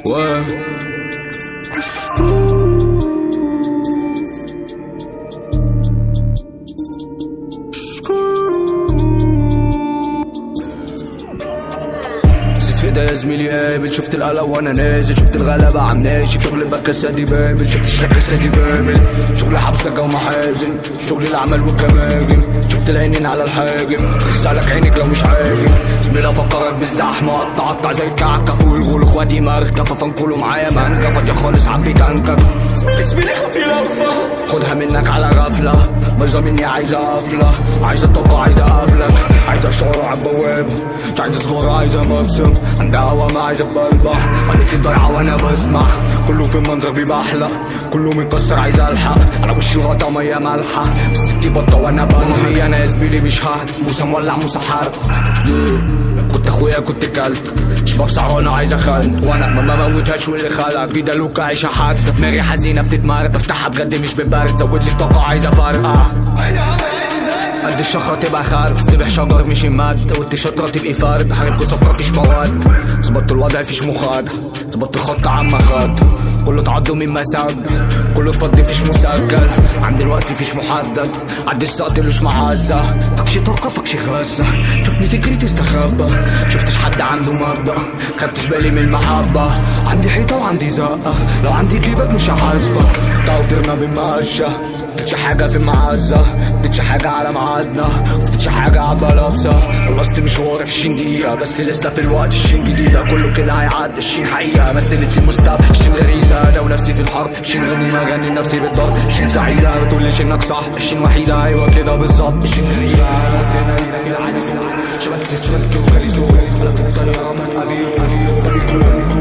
و زيد في ايديا يا زميلي قابل شفت القلق وانا نازل شفت الغلبة عم ناشف شغل بكسة دي بابل شفت الشكسة دي بابل شغل حبسة ومحازن شغل العمل والكماجم شفت العينين على الحاجم عليك عينك لو مش عاجم زميلي افكرك بالزحمة قطع قطع زي الكعكة فوق الغول اخواتي ماركة ففنكلوا معايا مانكة فاضية خالص عبي تانكك زميلي زميلي خفي لفة خدها منك على غفلة بايظة مني عايزة قفلة عايزة طاقة عايزة اقابلك عايزة اشارة على البوابة مش عايزة صغيرة عايزة مبسم عندها هوا ما عايزة بلبح قالت ضايعة وانا بسمع كله في المنظر بيبحلق كله متكسر عايز الحق على وشي غطا مية مالحة بس انتي بطة وانا بنهي انا يا زميلي مش ههد موسى مولع موسى حرب كنت اخويا كنت كلب شباب سعرانة عايز اخلد وانا ما بموتهاش واللي خلق في دلوكة عايشة حد دماغي حزينة بتتمرد بفتحها بجد مش ببرد زود لي طاقة عايز افرقع قد الشخرة تبقى خارج استبح شجر مش ماد قلت شطرة تبقي فارد حاربكوا صفرة فيش مواد ظبطت الوضع فيش مخاد ظبطت الخط عم خد كله تعضوا من مساد كله فضي فيش مسجل عند الوقت فيش محدد عد السقط مش معزة فكش طاقة فكش غزة شوفني تجري تستخبى شفتش حد عنده مبدأ خدتش بالي من المحبة عندي حيطة وعندي زقة لو عندي جيبك مش هحاسبك تعطرنا بالمقشة مدتش حاجة في معزة مدتش حاجة على ميعادنا مدتش حاجة على لابسة خلصت مشواري في 20 دقيقة بس لسه في الوقت 20 جديدة كله كده هيعدي 20 حقيقة مثلت المستقبل 20 غريزة أنا ونفسي في الحرب 20 غني ما غني نفسي بالضرب 20 سعيدة ما تقوليش إنك صح 20 وحيدة أيوة كده بالظبط 20 غريبة كده في العالم في العالم شبكة السلك وغريزة على في الطيارة ما تقابل